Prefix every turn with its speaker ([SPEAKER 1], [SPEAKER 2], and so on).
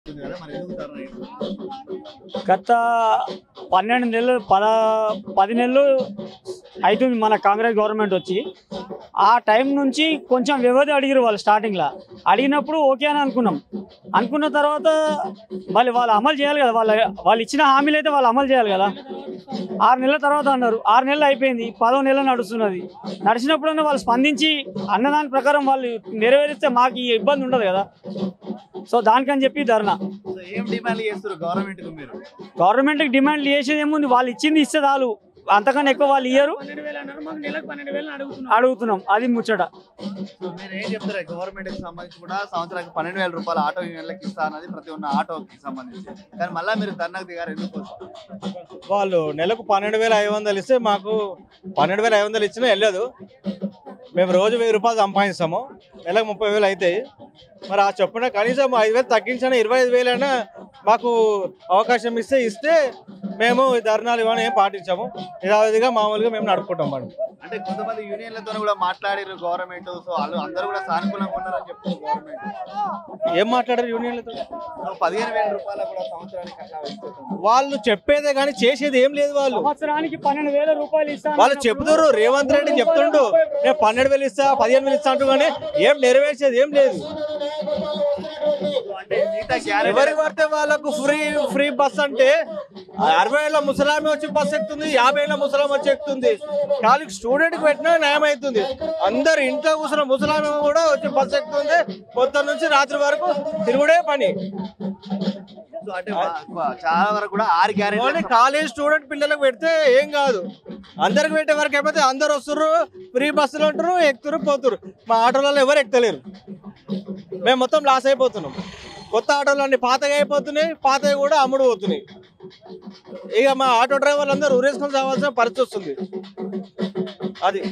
[SPEAKER 1] ఉంది కదా మరి ఎందుకు ధర్నా చేస్తున్నారు?
[SPEAKER 2] గత పన్నెండు నెలలు పద పది నెలలు అవుతుంది మన కాంగ్రెస్ గవర్నమెంట్ వచ్చి ఆ టైం నుంచి కొంచెం వ్యవధి అడిగారు వాళ్ళు స్టార్టింగ్లో అడిగినప్పుడు ఓకే అని అనుకున్నాం అనుకున్న తర్వాత మళ్ళీ వాళ్ళు అమలు చేయాలి కదా వాళ్ళ వాళ్ళు ఇచ్చిన హామీలు అయితే వాళ్ళు అమలు చేయాలి కదా ఆరు నెలల తర్వాత అన్నారు ఆరు నెలలు అయిపోయింది పదో నెల నడుస్తున్నది నడిచినప్పుడన్నా వాళ్ళు స్పందించి అన్నదాని ప్రకారం వాళ్ళు నెరవేరిస్తే మాకు ఈ ఇబ్బంది ఉండదు కదా సో దానికని చెప్పి ధర్నా
[SPEAKER 1] సో ఏం డిమాండ్ చేస్తారు గవర్నమెంట్ కు మీరు
[SPEAKER 2] గవర్నమెంట్కి డిమాండ్ చేసేది ఏముంది వాళ్ళు ఇచ్చింది ఇస్తే చాలు అంతకన్నా ఎక్కువ వాళ్ళు ఇయ్యరు
[SPEAKER 3] పన్నెండు వేలు అన్నారు మాకు నెలకు పన్నెండు వేలు అడుగుతున్నాం
[SPEAKER 2] అడుగుతున్నాం అది ముచ్చట
[SPEAKER 1] సో మీరు ఏం చెప్తారు గవర్నమెంట్ కి సంబంధించి కూడా సంవత్సరానికి పన్నెండు వేల రూపాయలు ఆటో యూనియన్లకు ఇస్తా అన్నది ప్రతి ఒన్న ఆటోకి సంబంధించి కానీ మళ్ళీ మీరు ధర్నాకు దిగారు ఎందుకు
[SPEAKER 4] వాళ్ళు నెలకు పన్నెండు వేల ఐదు వందలు ఇస్తే మాకు పన్నెండు వేల ఐదు వందలు ఇచ్చినా వెళ్ళదు మేము రోజు వెయ్యి రూపాయలు సంపాదిస్తాము నెలకు ముప్పై వేలు అవుతాయి మరి ఆ చొప్పున కనీసం ఐదు వేలు తగ్గించిన ఇరవై ఐదు వేలైనా మాకు అవకాశం ఇస్తే ఇస్తే మేము ఈ ధర్నాలు ఇవన్నీ ఏం పాటించాము యథావిధిగా మామూలుగా మేము నడుపుకుంటాం మేడం
[SPEAKER 1] అంటే కొంతమంది యూనియన్లతో కూడా మాట్లాడారు గవర్నమెంట్ సో వాళ్ళు అందరూ కూడా సానుకూలంగా ఉన్నారని చెప్తారు గవర్నమెంట్
[SPEAKER 4] ఏం మాట్లాడారు యూనియన్లతో
[SPEAKER 1] సో పదిహేను వేల రూపాయలు కూడా సంవత్సరానికి అట్లా ఇస్తుంది
[SPEAKER 4] వాళ్ళు చెప్పేదే కానీ చేసేది ఏం లేదు వాళ్ళు
[SPEAKER 2] సంవత్సరానికి పన్నెండు వేల రూపాయలు ఇస్తాను
[SPEAKER 4] వాళ్ళు చెబుతారు రేవంత్ రెడ్డి చెప్తుండు నేను పన్నెండు వేలు ఇస్తా పదిహేను వేలు ఇస్తా అంటూ కానీ ఏం నెరవేర్చేది ఏం లేదు
[SPEAKER 1] అంటే మిగతా గ్యారెంటీ
[SPEAKER 4] ఎవరికి పడితే వాళ్ళకు ఫ్రీ ఫ్రీ బస్ అంటే అరవై ఏళ్ళ ముసలామి వచ్చి బస్ ఎక్కుతుంది యాభై ఏళ్ళ ముసలామి వచ్చి ఎక్కుతుంది కానీ స్టూడెంట్ కి పెట్టినా న్యాయం అవుతుంది అందరు ఇంట్లో కూర్చున్న ముసలామి కూడా వచ్చి బస్ ఎక్కుతుంది పొద్దున్న నుంచి రాత్రి వరకు తిరుగుడే పని
[SPEAKER 1] సో అంటే వా- చాలా వరకు కూడా ఆరు
[SPEAKER 4] ఓన్లీ
[SPEAKER 1] గ్యారెంటీ
[SPEAKER 4] కాలేజ్ స్టూడెంట్ పిల్లలకు పెడితే ఏం కాదు అందరికి పెట్టే వరకు అయిపోతే అందరు వస్తుర్రు ఫ్రీ బస్సులు అంటారు ఎక్కుతారు పోతురు మా ఆటోలలో ఎవరు ఎక్కుతలేరు మేము మొత్తం లాస్ అయిపోతున్నాం కొత్త ఆటోలు అన్ని పాతగా అయిపోతున్నాయి పాతవి కూడా అమ్ముడు పోతున్నాయి ఇక మా ఆటో డ్రైవర్లు అందరూ ఊరేసుకొని రావాల్సిన పరిస్థితి వస్తుంది అది